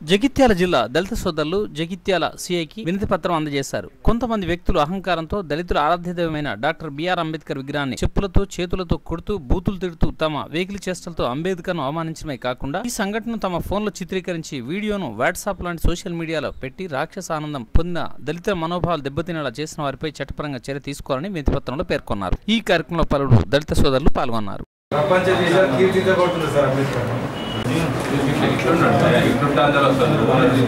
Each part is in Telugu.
జగిత్యాల జిల్లా దళిత సోదరులు జగిత్యాల సిఐకి వినతి పత్రం అందజేశారు కొంతమంది వ్యక్తులు అహంకారంతో దళితుల ఆరాధ్యదైవమైన డాక్టర్ బిఆర్ అంబేద్కర్ విగ్రహాన్ని చెప్పులతో చేతులతో కొడుతూ బూతులు తిడుతూ తమ వేగిలి చేష్టలతో అంబేద్కర్ను అవమానించడమే కాకుండా ఈ సంఘటనను తమ ఫోన్లో చిత్రీకరించి వీడియోను వాట్సాప్ లాంటి సోషల్ మీడియాలో పెట్టి రాక్షస ఆనందం పొందిన దళిత మనోభావాలు దెబ్బతినేలా చేసిన వారిపై చట్టపరంగా చర్య తీసుకోవాలని వినతి పత్రంలో పేర్కొన్నారు ఈ కార్యక్రమంలో పలువురు దళిత సోదరులు పాల్గొన్నారు ప్రపంచ దేశాలు కీర్తించబడుతుంది సార్ అంబేద్కర్ ఇట్లుంటే అందరూ వస్తారు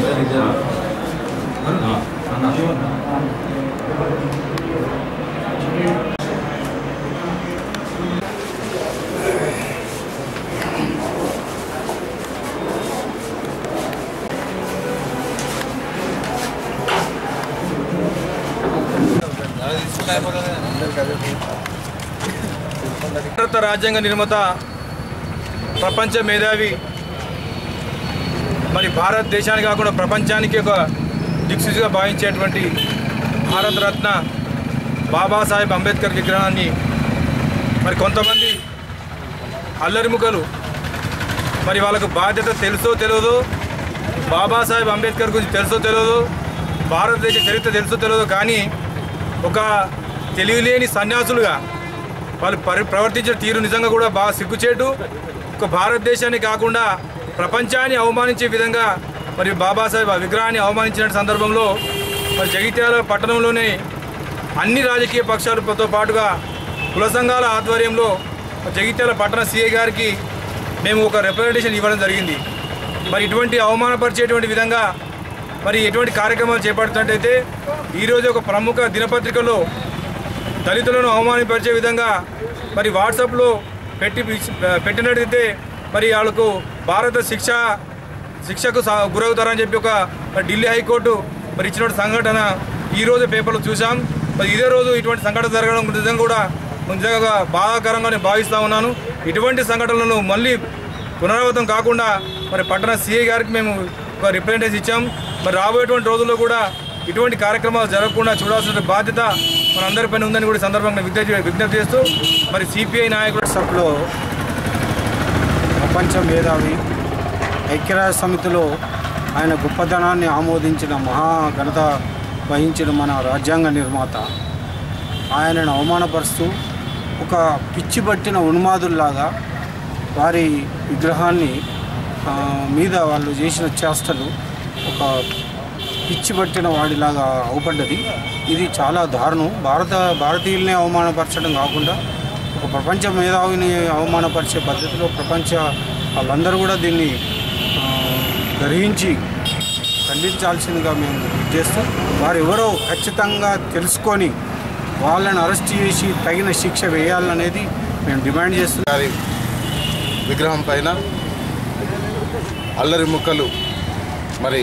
భారత రాజ్యాంగ నిర్మాత ప్రపంచ మేధావి మరి భారతదేశానికి కాకుండా ప్రపంచానికి ఒక దిక్సూచిగా భావించేటువంటి భారతరత్న బాబాసాహెబ్ అంబేద్కర్ విగ్రహాన్ని మరి కొంతమంది అల్లరిముఖలు మరి వాళ్ళకు బాధ్యత తెలుసో తెలియదు బాబాసాహెబ్ అంబేద్కర్ గురించి తెలుసో తెలియదు భారతదేశ చరిత్ర తెలుసో తెలియదు కానీ ఒక తెలివిలేని సన్యాసులుగా వాళ్ళు పరి ప్రవర్తించిన తీరు నిజంగా కూడా బాగా సిగ్గుచేటు ఒక భారతదేశాన్ని కాకుండా ప్రపంచాన్ని అవమానించే విధంగా మరి బాబాసాహెబ్ ఆ విగ్రహాన్ని అవమానించిన సందర్భంలో మరి జగిత్యాల పట్టణంలోనే అన్ని రాజకీయ పక్షాలతో పాటుగా కుల సంఘాల ఆధ్వర్యంలో జగిత్యాల పట్టణ సిఐ గారికి మేము ఒక రిప్రజెంటేషన్ ఇవ్వడం జరిగింది మరి ఇటువంటి అవమానపరిచేటువంటి విధంగా మరి ఎటువంటి కార్యక్రమాలు చేపడుతున్నట్టయితే ఈరోజు ఒక ప్రముఖ దినపత్రికలో దళితులను అవమానపరిచే విధంగా మరి వాట్సాప్లో పెట్టి పెట్టినట్టయితే మరి వాళ్ళకు భారత శిక్ష శిక్షకు సా- గురవుతారని చెప్పి ఒక మరి ఢిల్లీ హైకోర్టు మరి ఇచ్చిన సంఘటన ఈ రోజు పేపర్లో చూసాం మరి ఇదే రోజు ఇటువంటి సంఘటన జరగడం నిజంగా కూడా నిజంగా బాధాకరంగా నేను భావిస్తూ ఉన్నాను ఇటువంటి సంఘటనలను మళ్ళీ పునరావృతం కాకుండా మరి పట్టణ సిఐ గారికి మేము ఒక రిప్రజెంటేషన్ ఇచ్చాం మరి రాబోయేటువంటి రోజుల్లో కూడా ఇటువంటి కార్యక్రమాలు జరగకుండా చూడాల్సిన బాధ్యత మనందరిపైన ఉందని కూడా ఈ సందర్భంగా విజ్ఞప్తి విజ్ఞప్తి చేస్తూ మరి సిపిఐ నాయకుడు వాట్సాప్లో ప్రపంచ మేధావి ఐక్యరాజ్య సమితిలో ఆయన గొప్పతనాన్ని ఆమోదించిన మహా ఘనత వహించిన మన రాజ్యాంగ నిర్మాత ఆయనను అవమానపరుస్తూ ఒక పిచ్చి పట్టిన ఉన్మాదుల్లాగా వారి విగ్రహాన్ని ఆ, మీద వాళ్ళు చేసిన చేష్టలు ఒక పిచ్చి పట్టిన వాడిలాగా అవపడ్డది ఇది చాలా దారుణం భారత భారతీయుల్ని అవమానపరచడం కాకుండా ఒక ప్రపంచ మేధావిని అవమానపరిచే పద్ధతిలో ప్రపంచ వాళ్ళందరూ కూడా దీన్ని ఆ, గ్రహించి ఖండించాల్సిందిగా మేము చేస్తూ వారు ఎవరో ఖచ్చితంగా తెలుసుకొని వాళ్ళని అరెస్ట్ చేసి తగిన శిక్ష వేయాలనేది మేము డిమాండ్ చేస్తున్నాం గారి విగ్రహం పైన అల్లరి ముక్కలు మరి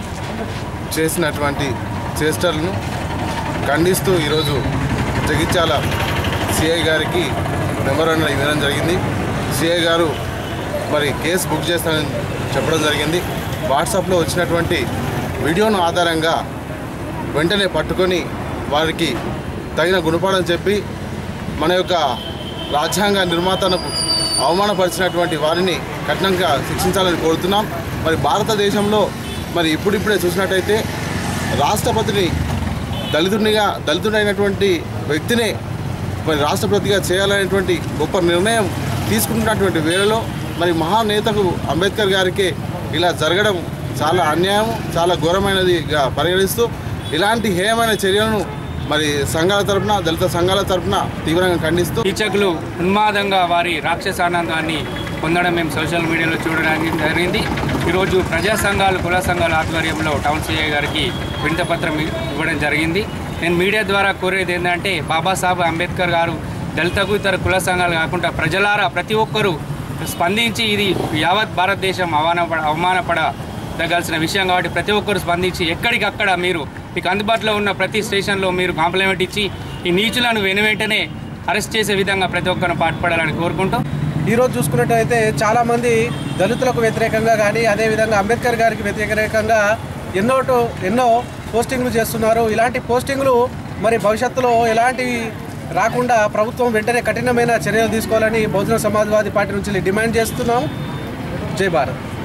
చేసినటువంటి చేష్టలను ఖండిస్తూ ఈరోజు జగిత్యాల సిఐ గారికి మెమోరాండం ఇవ్వడం జరిగింది సిఐ గారు మరి కేసు బుక్ చేస్తానని చెప్పడం జరిగింది వాట్సాప్లో వచ్చినటువంటి వీడియోను ఆధారంగా వెంటనే పట్టుకొని వారికి తగిన గుణపాఠం చెప్పి మన యొక్క రాజ్యాంగ నిర్మాతను అవమానపరిచినటువంటి వారిని కఠినంగా శిక్షించాలని కోరుతున్నాం మరి భారతదేశంలో మరి ఇప్పుడిప్పుడే చూసినట్టయితే రాష్ట్రపతిని దళితునిగా దళితుడైనటువంటి వ్యక్తినే మరి రాష్ట్రపతిగా చేయాలనేటువంటి గొప్ప నిర్ణయం తీసుకుంటున్నటువంటి వేళలో మరి మహానేతకు అంబేద్కర్ గారికి ఇలా జరగడం చాలా అన్యాయం చాలా ఘోరమైనదిగా పరిగణిస్తూ ఇలాంటి హేయమైన చర్యలను మరి సంఘాల తరపున దళిత సంఘాల తరపున తీవ్రంగా ఖండిస్తూ కీచకులు ఉన్మాదంగా వారి రాక్షసానందాన్ని పొందడం మేము సోషల్ మీడియాలో చూడడానికి జరిగింది ఈరోజు ప్రజా సంఘాలు కుల సంఘాల ఆధ్వర్యంలో టౌన్ సీఐ గారికి వింతపత్రం ఇవ్వడం జరిగింది నేను మీడియా ద్వారా కోరేది ఏంటంటే బాబాసాహెబ్ అంబేద్కర్ గారు దళితకు ఇతర కుల సంఘాలు కాకుండా ప్రజలారా ప్రతి ఒక్కరూ స్పందించి ఇది యావత్ భారతదేశం అవమానపడ అవమానపడదగాల్సిన విషయం కాబట్టి ప్రతి ఒక్కరు స్పందించి ఎక్కడికక్కడ మీరు మీకు అందుబాటులో ఉన్న ప్రతి స్టేషన్లో మీరు కాంప్లిమెంట్ ఇచ్చి ఈ నీచులను వెను వెంటనే అరెస్ట్ చేసే విధంగా ప్రతి ఒక్కరిని పాటుపడాలని కోరుకుంటూ ఈరోజు చూసుకున్నట్టయితే చాలామంది దళితులకు వ్యతిరేకంగా కానీ అదేవిధంగా అంబేద్కర్ గారికి వ్యతిరేకంగా ఎన్నో టు- ఎన్నో పోస్టింగ్లు చేస్తున్నారు ఇలాంటి పోస్టింగ్లు మరి భవిష్యత్తులో ఎలాంటివి రాకుండా ప్రభుత్వం వెంటనే కఠినమైన చర్యలు తీసుకోవాలని బహుజన సమాజ్వాదీ పార్టీ నుంచి డిమాండ్ చేస్తున్నాం జై భారత్